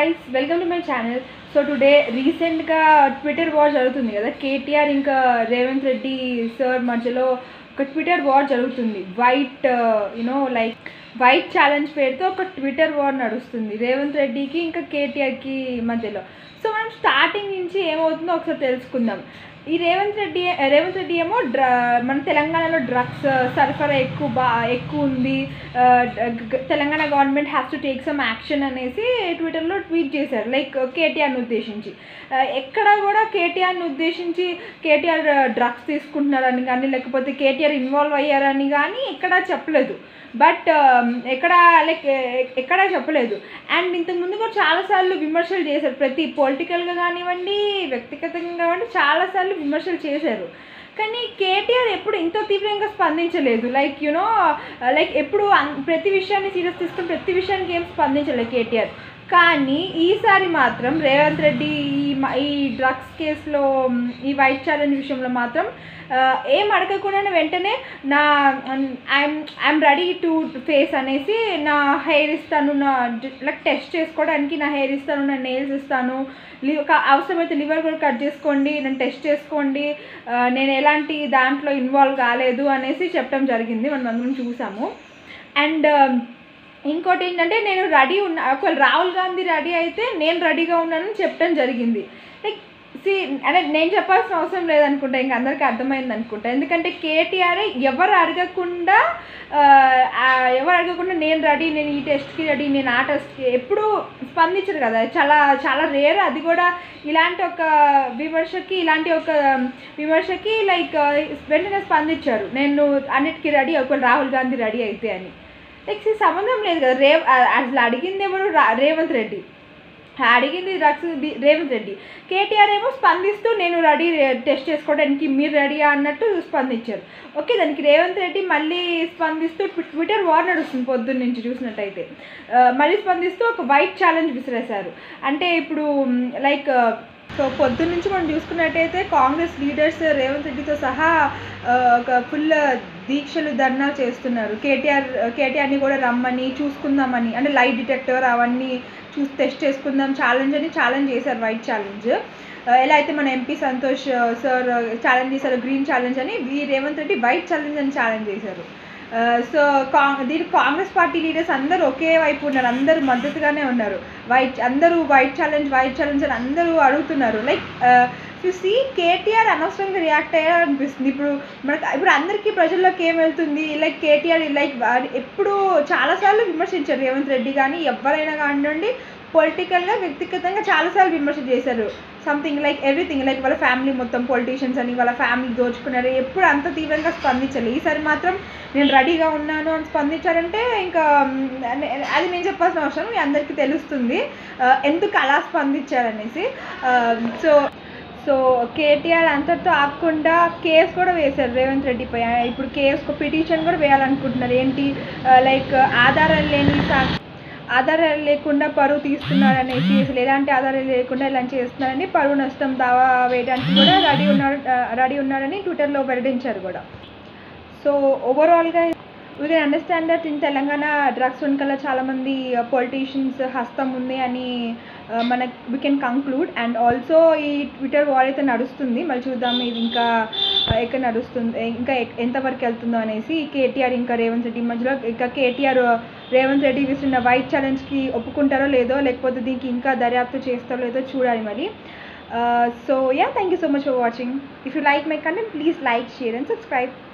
guys welcome to my channel so today రీసెంట్గా twitter war జరుగుతుంది కదా కేటీఆర్ ఇంకా రేవంత్ రెడ్డి సార్ మధ్యలో ఒక ట్విట్టర్ వార్ జరుగుతుంది white you know like white challenge పేరుతో ఒక ట్విట్టర్ వార్ నడుస్తుంది రేవంత్ రెడ్డికి ఇంకా కేటీఆర్కి మధ్యలో సో మనం స్టార్టింగ్ నుంచి ఏమవుతుందో ఒకసారి తెలుసుకుందాం ఈ రేవంత్ రెడ్డి రేవంత్ రెడ్డి ఏమో డ్ర మన తెలంగాణలో డ్రగ్స్ సరఫరా ఎక్కువ బా ఎక్కువ ఉంది ఆ, గ- Telangana government has to take some action అనేసి ట్విట్టర్లో ట్వీట్ చేశారు లైక్ కేటీఆర్ని ఉద్దేశించి ఆ, ఎక్కడ కూడా కేటీఆర్ని ఉద్దేశించి కేటీఆర్ డ్రగ్స్ తీసుకుంటున్నారని కానీ లేకపోతే కేటీఆర్ ఇన్వాల్వ్ అయ్యారని కానీ ఎక్కడా చెప్పలేదు బట్ ఎక్కడ లైక్ ఎక్కడా చెప్పలేదు అండ్ ఇంతకు ముందు కూడా చాలాసార్లు విమర్శలు చేశారు ప్రతి పొలిటికల్గా కానివ్వండి వ్యక్తిగతంగా కానివ్వండి చాలాసార్లు విమర్శలు చేశారు కానీ కేటీఆర్ ఎప్పుడు ఇంత తీవ్రంగా స్పందించలేదు లైక్ యునో లైక్ ఎప్పుడు అన్- ప్రతి విషయాన్ని సీరియస్ తీసుకుని ప్రతి విషయానికి ఏం స్పందించలేదు కేటీఆర్ కానీ ఈసారి మాత్రం రేవంత్ రెడ్డి ఈ మ- ఈ డ్రగ్స్ కేసులో మ్, ఈ వైట్ ఛాలెంజ్ విషయంలో మాత్రం ఆ, ఏం అడగకుండానే వెంటనే నా I'm I'm ready to face అనేసి నా హెయిర్ ఇస్తాను నా లైక్ టెస్ట్ చేసుకోవడానికి నా హెయిర్ ఇస్తాను నా నెయిల్స్ ఇస్తాను లివ్ క- అవసరమైతే లివర్ కూడా కట్ చేసుకోండి నన్ను టెస్ట్ చేసుకోండి ఆ, నేను ఎలాంటి దాంట్లో ఇన్వాల్వ్ కాలేదు అనేసి చెప్పడం జరిగింది మనం అందరం చూసాము అండ్ ఇంకోటి ఏంటంటే నేను రెడీ ఉన్నా ఒకవేళ రాహుల్ గాంధీ రెడీ అయితే నేను రెడీగా ఉన్నానని చెప్పడం జరిగింది లైక్ సి అంటే నేను చెప్పాల్సిన అవసరం లేదనుకుంటా ఇంక అందరికీ అర్థమైంది అనుకుంటా ఎందుకంటే కేటీఆర్ ఎవరు అడగకుండా ఆ, ఆ, ఎవరు అడగకుండా నేను రెడీ నేను ఈ టెస్ట్కి రెడీ నేను ఆ టెస్ట్కి ఎప్పుడు స్పందించరు కదా చాలా చాలా రేర్ అది కూడా ఇలాంటి ఒక విమర్శకి ఇలాంటి ఒక విమర్శకి లైక్ వెంటనే స్పందించారు నేను అన్నిటికీ రెడీ ఒకవేళ రాహుల్ గాంధీ రెడీ అయితే అని లైక్ ఈ సంబంధం లేదు కదా రేవ్ ఆ- అసలు అడిగింది ఎవరు రా- రేవంత్ రెడ్డి అడిగింది డ్రగ్స్ ది- రేవంత్ రెడ్డి కేటీఆర్ ఏమో స్పందిస్తూ నేను రెడీ టెస్ట్ చేసుకోవడానికి మీరు రెడీయా అన్నట్టు స్పందించారు ఓకే దానికి రేవంత్ రెడ్డి మళ్ళీ స్పందిస్తూ ట్వి- ట్విట్టర్ వార్ నడుస్తుంది పొద్దున్న నుంచి చూసినట్టయితే ఆ, మళ్ళీ స్పందిస్తూ ఒక వైట్ ఛాలెంజ్ విసిరేశారు అంటే ఇప్పుడు లైక్ సో పొద్దున్న నుంచి మనం చూసుకున్నట్టయితే కాంగ్రెస్ లీడర్స్ రేవంత్ రెడ్డితో సహా ఆ, ఒక ఫుల్ దీక్షలు ధర్నాలు చేస్తున్నారు కేటీఆర్ కేటీఆర్ని కూడా రమ్మని చూసుకుందామని అంటే లైట్ డిటెక్టర్ అవన్నీ చూసి టెస్ట్ చేసుకుందాం ఛాలెంజ్ అని ఛాలెంజ్ చేశారు వైట్ ఛాలెంజ్ ఎలా అయితే మన ఎంపీ సంతోష్ సార్ ఛాలెంజ్ చేశారు గ్రీన్ ఛాలెంజ్ అని ఈ రేవంత్ రెడ్డి వైట్ ఛాలెంజ్ అని ఛాలెంజ్ చేశారు సో కా దీనికి కాంగ్రెస్ పార్టీ లీడర్స్ అందరూ ఒకే వైపు ఉన్నారు అందరూ మద్దతుగానే ఉన్నారు వైట్ అందరూ వైట్ ఛాలెంజ్ వైట్ ఛాలెంజ్ అని అందరూ అడుగుతున్నారు లైక్ చూసి కేటీఆర్ అనవసరంగా రియాక్ట్ అయ్యారు అనిపిస్తుంది ఇప్పుడు మనకు ఇప్పుడు అందరికీ ప్రజల్లోకి ఏం వెళ్తుంది లైక్ కేటీఆర్ లైక్ ఎప్పుడు చాలాసార్లు విమర్శించారు రేవంత్ రెడ్డి కానీ ఎవరైనా కానివ్వండి పొలిటికల్గా వ్యక్తిగతంగా చాలాసార్లు విమర్శ చేశారు సంథింగ్ లైక్ ఎవ్రీథింగ్ లైక్ వాళ్ళ ఫ్యామిలీ మొత్తం పొలిటీషియన్స్ అని వాళ్ళ ఫ్యామిలీ దోచుకున్నారు ఎప్పుడు అంత తీవ్రంగా స్పందించలేదు ఈసారి మాత్రం నేను రెడీగా ఉన్నాను అని స్పందించారంటే ఇంకా మ్, నే- అది నేను చెప్పాల్సిన అవసరం మీ అందరికీ తెలుస్తుంది ఆ, ఎందుకు అలా స్పందించారనేసి సో సో కేటీఆర్ అంతటితో ఆగకుండా కేసు కూడా వేశారు రేవంత్ రెడ్డిపై ఆ, ఇప్పుడు కేసు పిటిషన్ కూడా వేయాలనుకుంటున్నారు ఏంటి లైక్ ఆధారాలు లేని సా- ఆధారాలు లేకుండా పరువు తీస్తున్నారనేసి అసలు ఎలాంటి ఆధారాలు లేకుండా ఇలా చేస్తున్నారని పరువు నష్టం దావా వేయడానికి కూడా రెడీ ఉన్నారు రెడీ ఉన్నారని ట్విట్టర్లో వెల్లడించారు కూడా సో ఓవరాల్గా we can understand that in Telangana drugs వెనకాల చాలామంది పొలిటీషియన్స్ హస్తం ఉంది అని uh, మన we can conclude and also ఈ ట్విట్టర్ వార్ అయితే నడుస్తుంది మళ్ళీ చూద్దాం ఇది ఇంకా uh, ఎక్కడ నడుస్తుంది ఇంకా ఎక్- ఎంతవరకు వెళ్తుందో అనేసి కేటీఆర్ ఇంకా రేవంత్ రెడ్డి మధ్యలో ఇంకా కేటీఆర్ రేవంత్ రెడ్డి విసిరిన వైట్ ఛాలెంజ్కి ఒప్పుకుంటారో లేదో లేకపోతే దీనికి ఇంకా దర్యాప్తు చేస్తారో లేదో చూడాలి మరి so yeah thank you so much for watching if you like my content please like share and subscribe